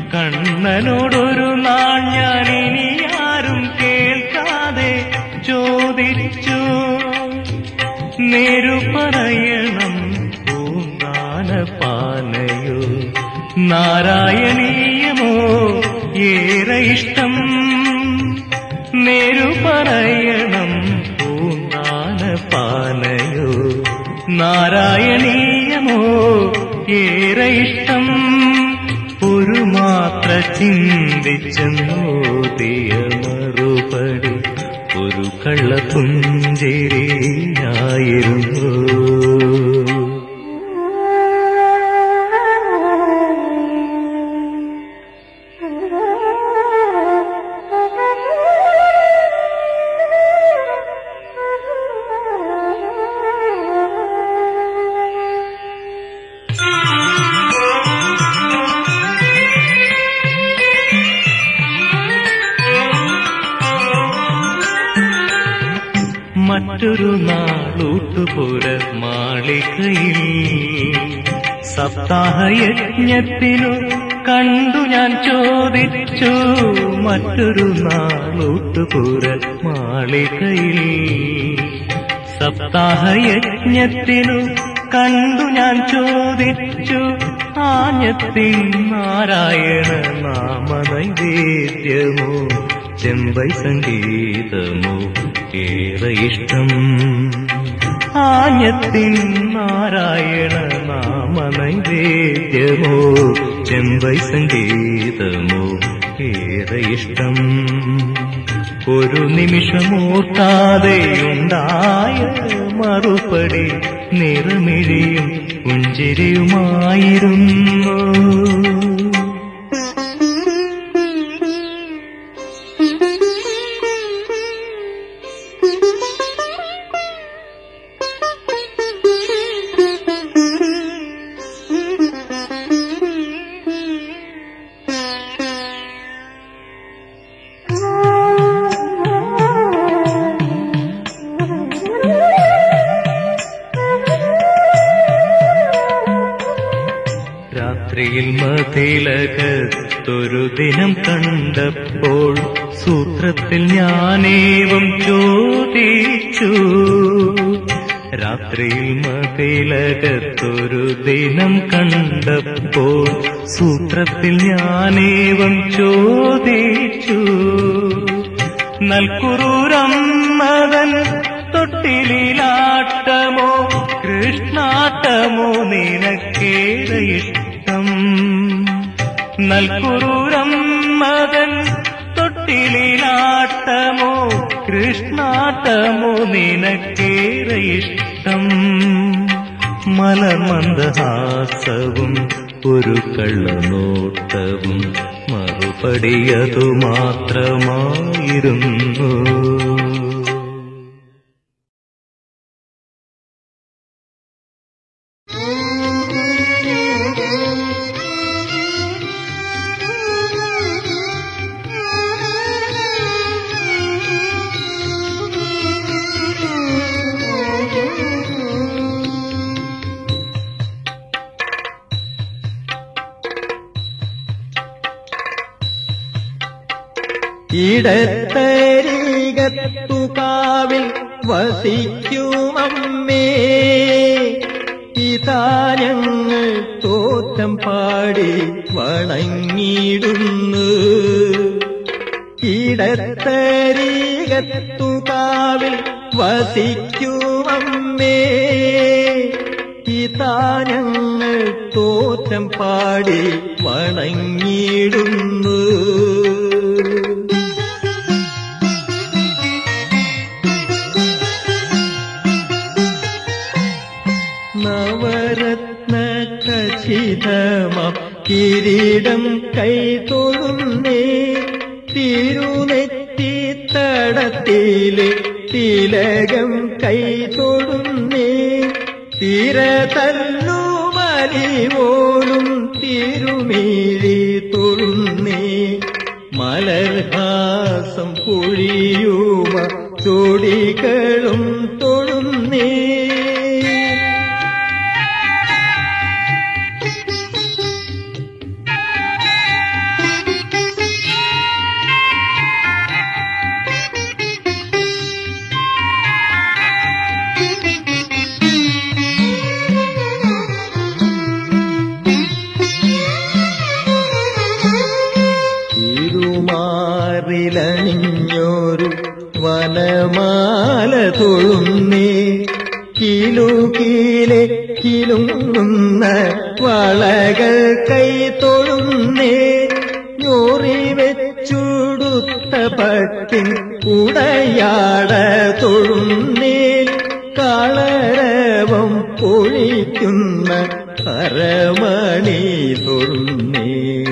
കണ്ണനോടൊരു നാൾ ഞാൻ ഇനി ആരും കേൾക്കാതെ ചോദിച്ചു നേരു പറയണം പൂന്താന പാനയോ നാരായണീയമോ ഏറെ ഇഷ്ടം നേരു പറയണം പൂന്താന പാനയോ നാരായണീയമോ ഏറെ ഇഷ്ടം ഒരു മാത്ര ചിന്തിച്ചെന്നോതിയ മറുപടി ഒരു കള്ളപ്പുഞ്ചേരിയായിരുന്നു മറ്റൊരു നാളൂട്ടുപുര മാളികയിൽ സപ്താഹയജ്ഞത്തിനു കണ്ടു ഞാൻ ചോദിച്ചു മറ്റൊരു നാളൂട്ടുപുര മാളികയിൽ സപ്താഹയജ്ഞത്തിനു കണ്ടു ഞാൻ ചോദിച്ചു ആഞ്ഞത്തിൻ നാരായണ നാമനൈവേദ്യമോ ചെമ്പൈ സംഗീതമോ ഏറെ ഇഷ്ടം ആഞ്ഞത്തിൻ നാരായണ നാമനൈവേദ്യമോ ചെമ്പൈ സംഗീതമോ ഏറെ ഇഷ്ടം ഒരു നിമിഷമോർക്കാതെയുണ്ടായ മറുപടി നിറമിഴിയും പുഞ്ചിരിയുമായിരുന്നു രാത്രിയിൽ മതിലകത്തൊരു ദിനം കണ്ടപ്പോൾ സൂത്രത്തിൽ ഞാനേവം ചോദിച്ചു രാത്രിയിൽ മതിലകത്തൊരു ദിനം കണ്ടപ്പോൾ സൂത്രത്തിൽ ഞാനേവം ചോദിച്ചു നൽകുറൂരമ്മതൻ തൊട്ടിലാട്ടമോ കൃഷ്ണാട്ടമോ നിനക്കേറെ ഇഷ്ടം നൽകുറൂരമ്മതൻ തൊട്ടിലാട്ടമോ കൃഷ്ണാട്ടമോ നിനക്കേറെ ഇഷ്ടം മലമന്ദഹാസവും ഒരു കള്ളനോട്ടവും മറുപടിയതു മാത്രമായിരുന്നു ഇടത്തരീകത്തുകാവിൽ വസിക്കുമമ്മേ ഇതാ ഞങ്ങൾ തോറ്റം പാടി വണങ്ങിടുന്നു ഇടത്തരീകത്തുകാവിൽ വസിക്കുമമ്മേ ഇതാ ഞങ്ങൾ തോറ്റം പാടി വണങ്ങിടുന്നു നവരത്ന ഖചിതമം കിരീടം കൈതൊഴുന്നേ തിരുനെറ്റി തടത്തിലെ തിലകം കൈതൊഴുന്നേ തിരതല്ലുമലിവോലും തിരുമീഴി തൊഴുന്നേ മലർഹാസം പൊഴിയുമ ചൊടികളും തൊഴുന്നേ കഴുത്തിലണിഞ്ഞോരു വനമാല തൊഴുന്നേ കിലുകീലെ കിലുങ്ങുന്ന വളകൾ കൈ തൊഴുന്നേ ഞോറി വെച്ചുടുത്ത പട്ടിൻ ഉടയാട തൊഴുന്നേ കളരവം പൊഴിക്കുന്ന അരമണി തൊഴുന്നേ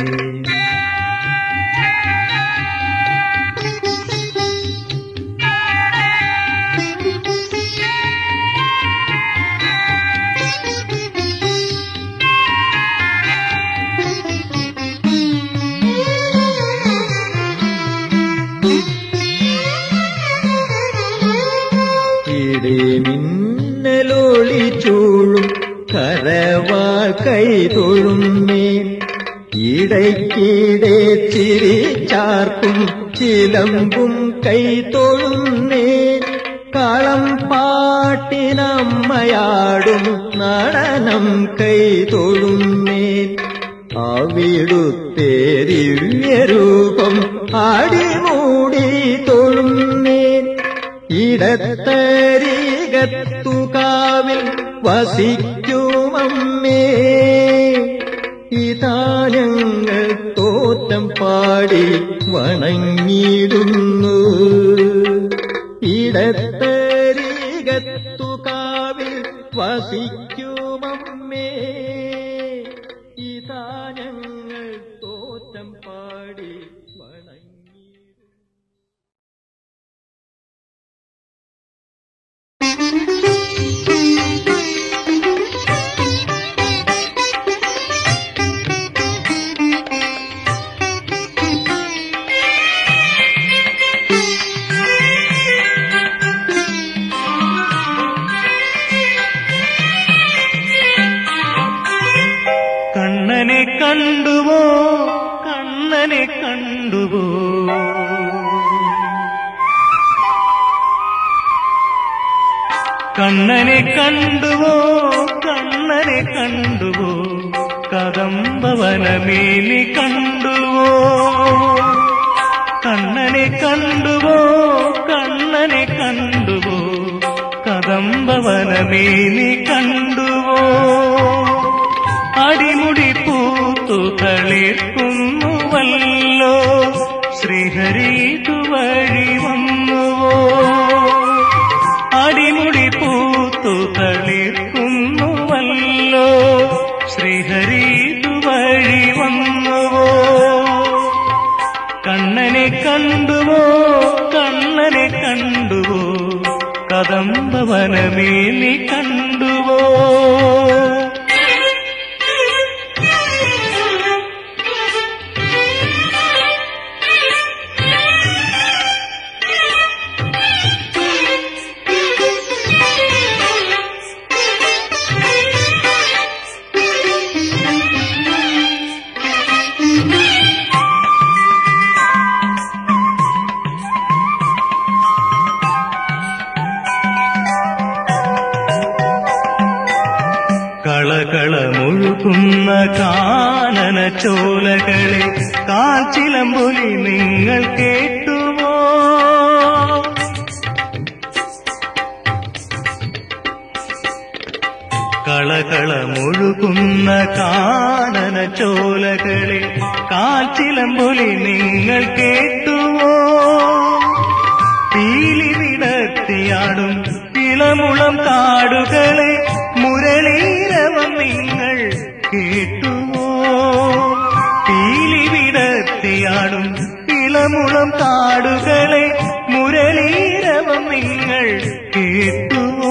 ഇടിമിന്നലൊളി ചൂഴും കരവാ കൈ തൊഴുന്നേൻ ഇടയ്ക്കിടെ ചിരിച്ചാർക്കും ചിലമ്പും കൈ തൊഴുന്നേൻ കളം പാട്ടിനമ്മയാടും നടനം കൈ തൊഴുന്നേൻ അവിടുത്തെ ദിവ്യരൂപം ആടിമൂടി തൊഴുന്നേൻ ഇടത്തരീകത്തുകാവിൽ വസിക്കുമമ്മേ ഇതാ ഞങ്ങൾ തോറ്റം പാടി വണങ്ങിടുന്നു ഇടത്തരീകത്തുകാവിൽ വസിക്കുമമ്മേ ഇതാ ഞങ്ങൾ തോറ്റം പാടി വണങ്ങിടുന്നു കണ്ണനെ കണ്ടുവോ കണ്ണനെ കണ്ടുവോ കണ്ണനെ കണ്ടുവോ കണ്ണനെ കണ്ടുവോ കദംബവനമേലി കണ്ടുവോ കണ്ണനെ കണ്ടുവോ കണ്ണനെ കണ്ടുവോ കദംബവനമേലി കണ്ടുവോ അടിമുടി പൂത്തു തളിർക്കുന്നുവല്ലോ ശ്രീഹരി വഴി വന്നുവോ അടിമുടി പൂത്തു തളിർക്കുന്നുവല്ലോ ശ്രീഹരി വഴി വന്നുവോ കണ്ണനെ കണ്ടുവോ കണ്ണനെ കണ്ടുവോ കദംബവനമേലി കണ്ടുവോ കളകളമൊഴുകുന്ന കാനന ചോലകളെ കാച്ചിലമ്പൊലി നിങ്ങൾ കേട്ടുവോ കളകളമൊഴുകുന്ന കാനന ചോലകളെ കാച്ചിലമ്പൊലി നിങ്ങൾ കേട്ടുവോ പീലി വിടർത്തിയാടും ഇളമുളം കാടുകളെ മുരളീരവം നിങ്ങൾ കേട്ടുവോ പീലി വിടർത്തിയാടും ഇളമുളം കാടുകളെ മുരളീരവം നിങ്ങൾ കേട്ടുവോ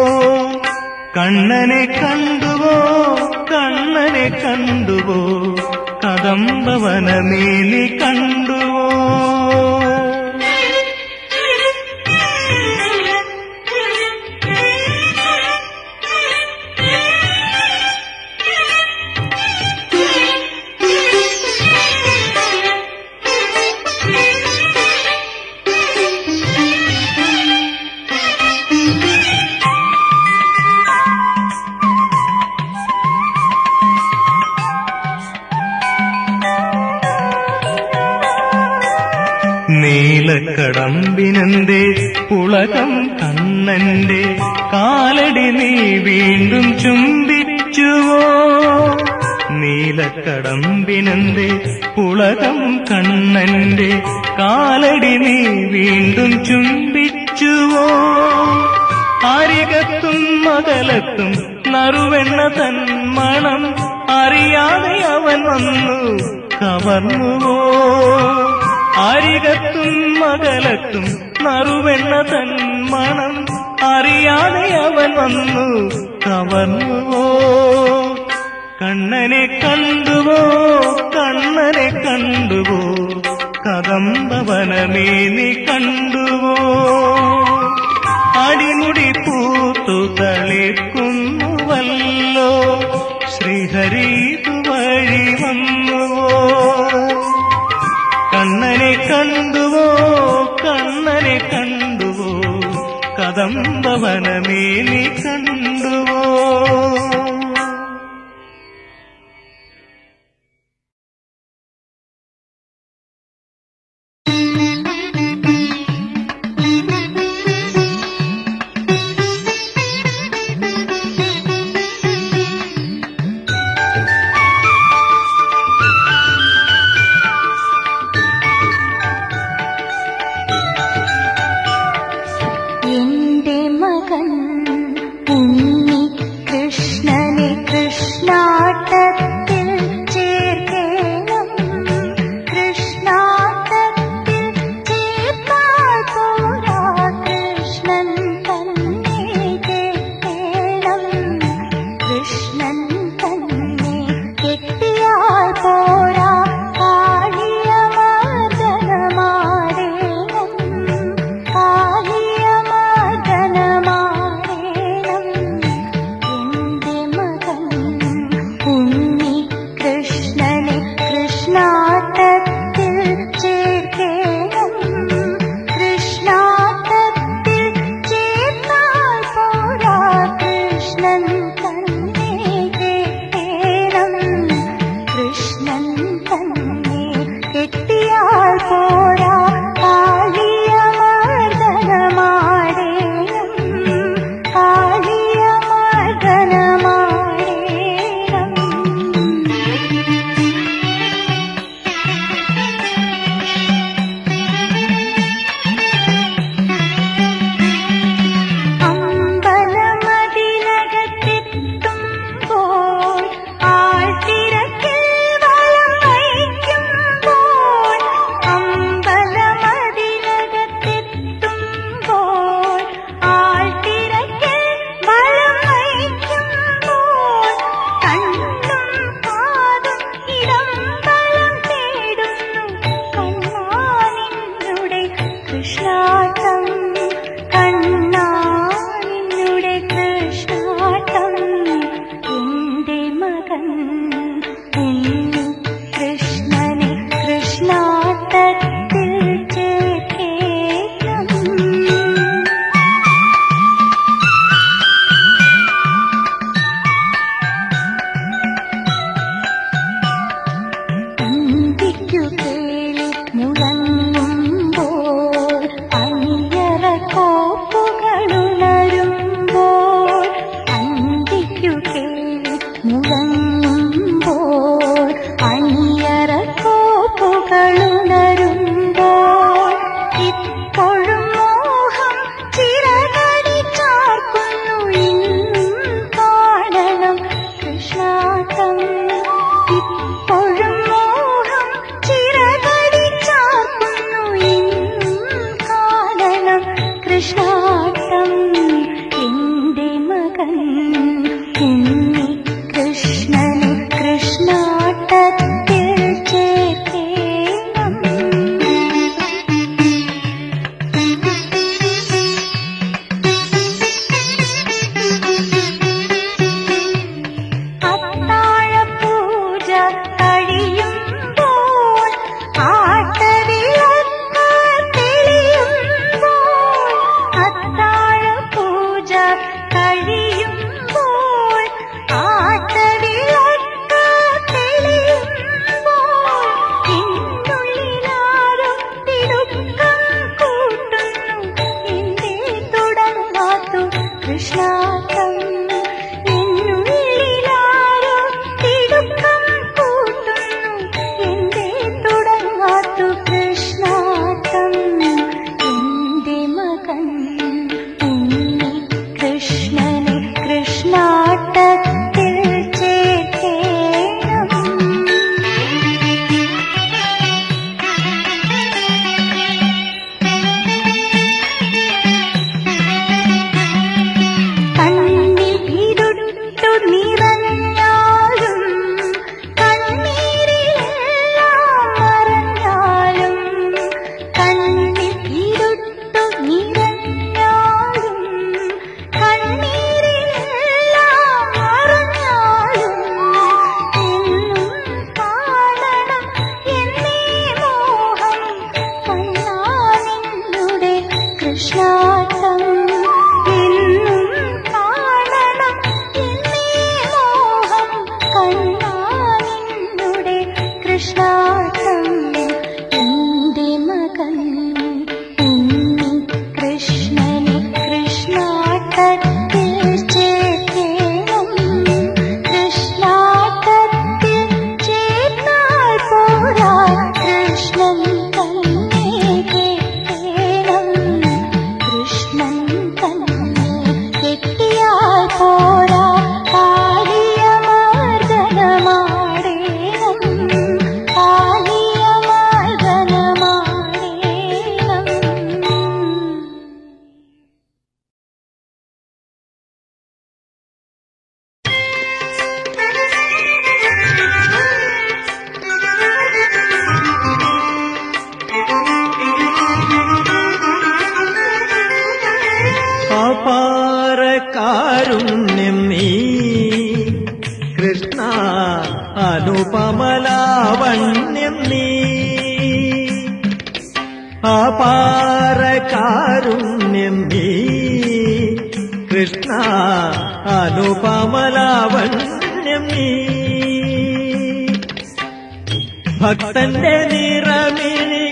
കണ്ണനെ കണ്ടുവോ കണ്ണനെ കണ്ടുവോ കദംബവനമേലി കണ്ടുവോ നീലക്കടമ്പിനെന്തേ പുളകം കണ്ണന്റെ കാലടി നീ വീണ്ടും ചുംബിച്ചുവോ നീലക്കടമ്പിനെന്തേ പുളകം കണ്ണന്റെ കാലടി നീ വീണ്ടും ചുംബിച്ചുവോ അരികത്തും മകലത്തും നറുവെണ്ണ തൻ മണം അറിയാതെ അവൻ വന്നു കവർന്നുവോ അരികത്തും മകലത്തും നറുവെണ്ണ തൻ മണം അറിയാതെ അവൻ വന്നു കവർന്നുവോ കണ്ണനെ കണ്ടുവോ കണ്ണനെ കണ്ടുവോ കദംബവനമേ നീ കണ്ടുവോ അടിമുടി പൂത്തു തളിർക്കുന്നുവല്ലോ ശ്രീഹരീതു വഴി വന്നുവോ കണ്ണനെ കണ്ടുവോ കണ്ണനെ കണ്ടുവോ കദംബവനമേ നീ കണ്ടുവോ എന്റെ മകൻ ഉണ്ണി കൃഷ്ണനെ കൃഷ്ണാട്ടത്തിൽ ചേർക്കേണം കൃഷ്ണാട്ടത്തിൽ ചേർത്താൽ പോരാ കൃഷ്ണൻ തന്നെ കേട്ടേണം കൃഷ്ണൻ തന്നെ കെട്ടിയാൽ പോരാ കാളിയമർദ്ദനമാടേണം കാളിയമർദ്ദനമാടേണം എന്റെ മകൻ ഉണ്ണി കൃഷ്ണനെ കൃഷ്ണാട്ടത്തിൽ ചേർക്കേണം കൃഷ്ണാട്ടത്തിൽ ചേർത്താൽ പോരാ കൃഷ്ണൻ തന്നെ കേട്ടേണം കൃഷ്ണൻ തന്നെ കെട്ടിയാൽ പോരാ കാളിയമർദ്ദനമാടേണം കാളിയമർദ്ദനമാടേണം അമ്പലമതിലകത്തെത്തുമ്പോൾ ആൾത്തിരക്കിൽ വളം വയ്ക്കുമ്പോൾ അമ്പലമതിലകത്തെത്തുമ്പോൾ ആൾത്തിരക്കിൽ വളം വയ്ക്കുമ്പോൾ കണ്ണും കാതും ഇടംബലം തേടുന്നു കണ്ണാനിന്നുടെ കൃഷ്ണാട്ടം കണ്ണാനിന്നുടെ കൃഷ്ണാട്ടം എന്റെ മകൻ ഉണ്ണി കൃഷ്ണനെ കൃഷ്ണാട്ടത്തിൽ ചേർക്കേണം അന്തിക്കു കേളി മുഴങ്ങുമ്പോൾ അണിയറ കോപ്പുകളുണരുമ്പോൾ അന്തിക്കു കേളി മുഴങ്ങുമ്പോൾ അണിയറ കോപ്പുകളുണരുമ്പോൾ ഇപ്പോഴും മോഹം ചിറകടി ചാർക്കുന്നു ഇന്നും കാണണം കൃഷ്ണാട്ടം ഇപ്പോഴും മോഹം ചിറ കൃഷ്ണാട്ടം എന്റെ മകൻ ഉണ്ണി കൃഷ്ണനെ കൃഷ്ണാട്ടത്തിൽ ചേർക്കേണം കൃഷ്ണാട്ടത്തിൽ ചേർന്നാൽ പോരാ കൃഷ്ണൻ തന്നെ കേട്ടേണം കൃഷ്ണൻ തന്നെ കെട്ടിയാൽ പോരാ കാളിയ മർദ്ദനമാടേണം കാളിയ മർദ്ദനമാടേണം അപാര കാരുണ്യം നീ കൃഷ്ണ അനുപമലാവണ്യം നീ അപാര കാരുണ്യം നീ കൃഷ്ണ അനുപമലാവണ്യം നീ ഭക്തന്റെ നിറമിനി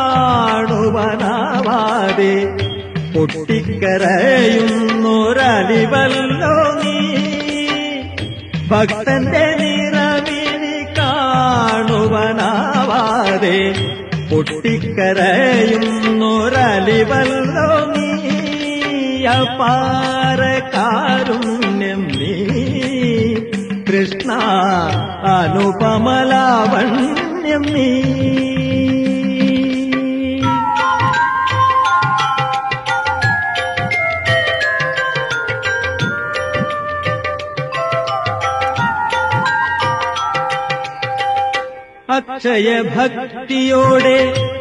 കാണുവാനാവാതെ പൊട്ടിക്കരയുന്നൊരലിവല്ലോ നീ ഭക്തന്റെ നിറമിനി കാണുവാനാവാതെ പൊട്ടിക്കരയുന്നൊരലിവല്ലോ നീ അപാര കാരുണ്യം നീ കൃഷ്ണ അനുപമലാവണ്യം നീ അക്ഷയഭക്തിയോടെ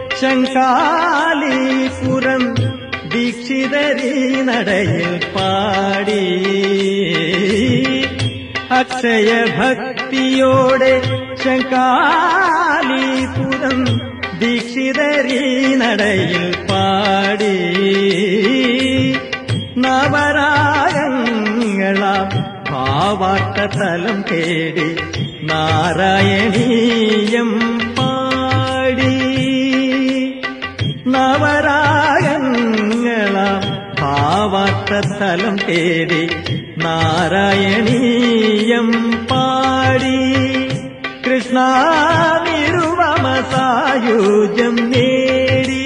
ശങ്കാലീപുരം ദീക്ഷിതരീ നടയിൽ പാടി അക്ഷയഭക്തിയോടെ ശങ്കാലീപുരം ദീക്ഷിതരീ നടയിൽ പാടി നവരാഗങ്ങളാം ഭാവാർത്ഥതലം തേടി നാരായണീയം പാടി നവരാഗങ്ങളാം ഭാവാർത്ഥതലം തേടി നാരായണീയം പാടി കൃഷ്ണ നിരുവമസായുജം നേടി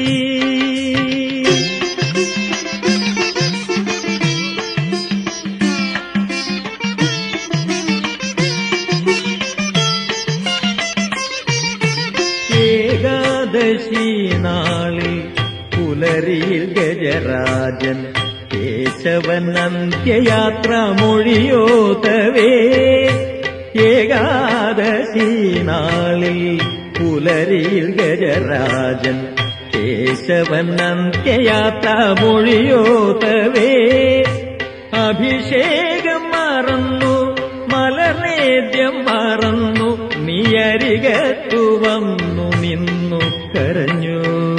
ഏകാദശി നാളിൽ പുലരിയിൽ ഗജരാജൻ കേശവൻ അന്ത്യയാത്ര മൊഴിയോതവേ ഏകാദശി നാളിൽ പുലരിയിൽ ഗജരാജൻ കേശവൻ അന്ത്യയാത്ര മൊഴിയോതവേ അഭിഷേകം മറന്നു മലർനേദ്യം മറന്നു നീയരികത്തു വന്നു നിന്നു കരഞ്ഞു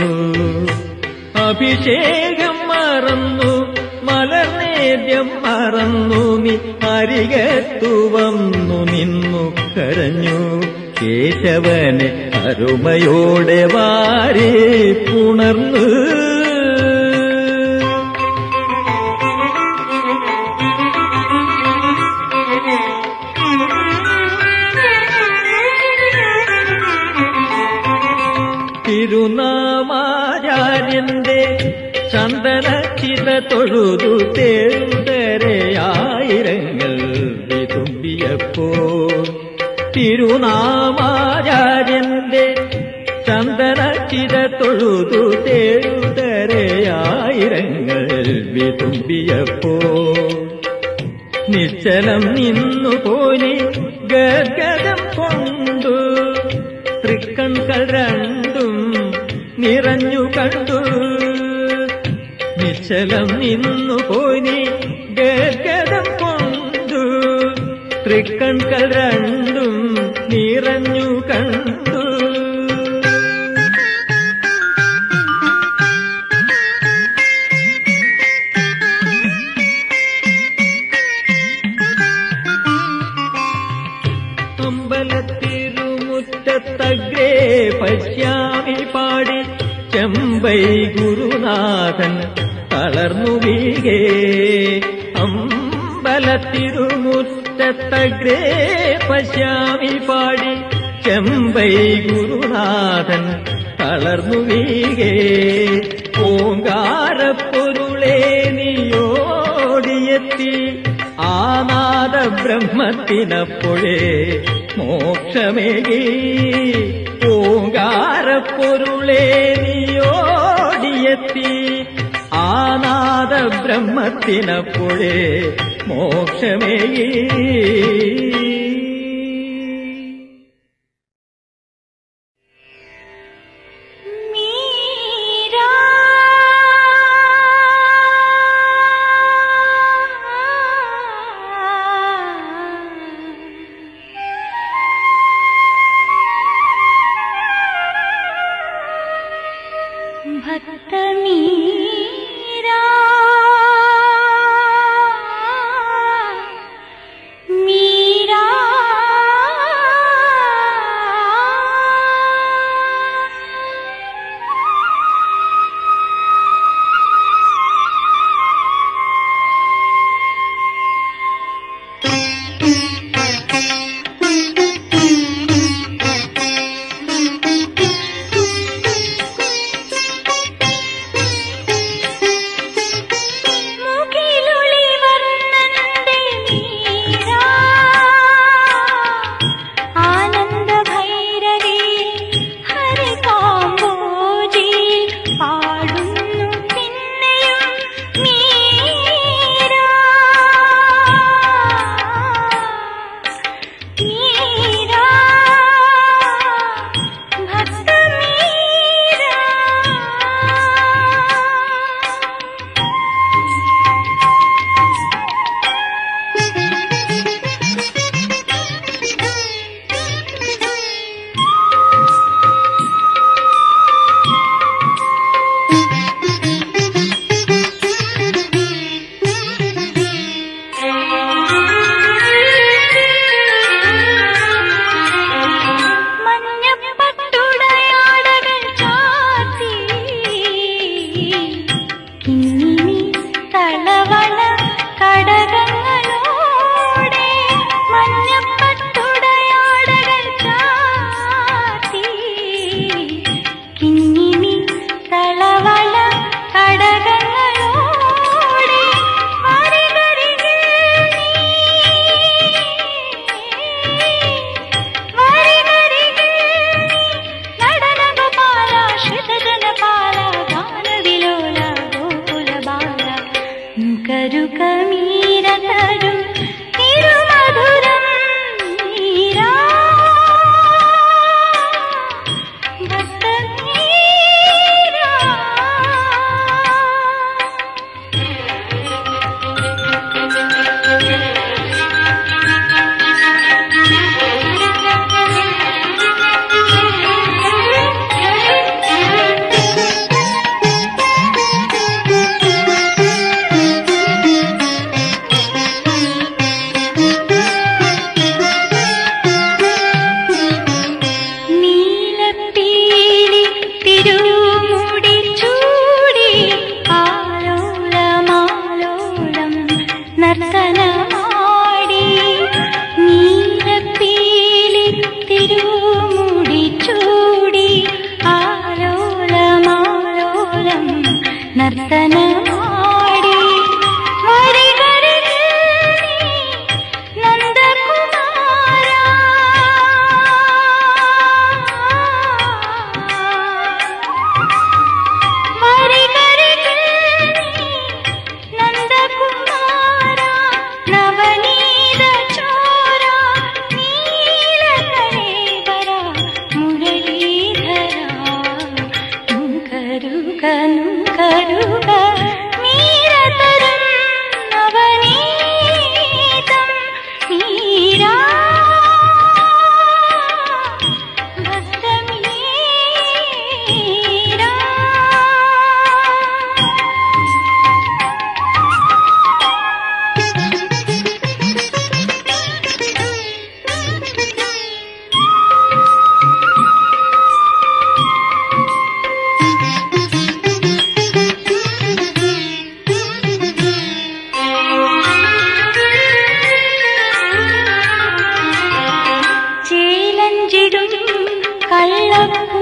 അഭിഷേകം മറന്നു മലർനേദ്യം മറന്നു നീ അരികത്തു വന്നു നിന്നു കരഞ്ഞു കേശവനെ അരുമയോടെ വാരി പുണർന്നു തിരുനാമാചാര്യന്റെ ചന്ദന ചിത തൊഴുതു തേഴുതരയായിരങ്ങൾ വിതുമ്പിയപ്പോ തിരുനാമാചാര്യന്റെ ചന്ദന ചിത തൊഴുതു തേഴുതരയായിരങ്ങൾ വിതുമ്പിയപ്പോ നിശ്ചലം നിന്നു പോനി ഗദ്ഗതം കൊണ്ടു തൃക്കൺകൾ രണ്ടും നിറഞ്ഞു കണ്ടു നിശ്ചലം നിന്നു പോനി ഗദ്ഗതം കൊണ്ടു തൃക്കൺകൾ രണ്ടും നിറഞ്ഞു കണ്ടു മുറ്റത്തഗ്രേ പശ്യാമി പാടി ചെമ്പൈ ഗുരുനാഥൻ തളർന്നു വീകേ അമ്പലത്തിരുമുറ്റത്തഗ്രേ പശ്യാമി പാടി ചെമ്പൈ ഗുരുനാഥൻ തളർന്നു വീകേ ഓങ്കാരപ്പൊരുളേ നീയോടിയെത്തി ആനാദ ബ്രഹ്മത്തിനപ്പോഴേ മോക്ഷമേകി ഓങ്കാരപ്പൊരുളേ നീയോടിയെത്തി ആനാദ ബ്രഹ്മത്തിനപ്പോഴേ മോക്ഷമേകി മീരാ ഭക്ത മീരാ മീരാ മുകിലുളി വർണ്ണന്റെ മീരാ ആനന്ദ ഭൈരവി ഹരി കാമ്പോജി പാടുന്നു പിന്നെയും മീരാ മീരാ ഭക്ത മീരാ മഞ്ഞപ്പട്ടുടയാടകൾ ചാത്തി കിങ്ങിണി തളവള കടകങ്ങളോടെ മഞ്ഞപ്പട്ടുടയാടകൾ ചാത്തി കിങ്ങിണി തളവള കടകങ്ങളോടെ വരികരികിൽ നീ വരികരികിൽ നീ നടനഗോപാല ശ്രുതജനപാല ഗാനവിലോല ഗോകുലബാല കരുക മീര തരും തിരുമധുരം മീരാ ഭക്ത മീരാ നീലപ്പീലി തിരുമുടി ചൂടി ആലോലമാലോലം നർത്തനമാടി നീലപ്പീലി തിരുമുടി ചൂടി ആലോലമാലോലം നർത്തനമാടി വരികരികിൽ നീ നന്ദകുമാരാ വരികരികിൽ നീ നന്ദകുമാരാ നവനീത ചോര നീലകരേവര മുരളീധര നുകരുക നുകരുക ബ്രഹ്മ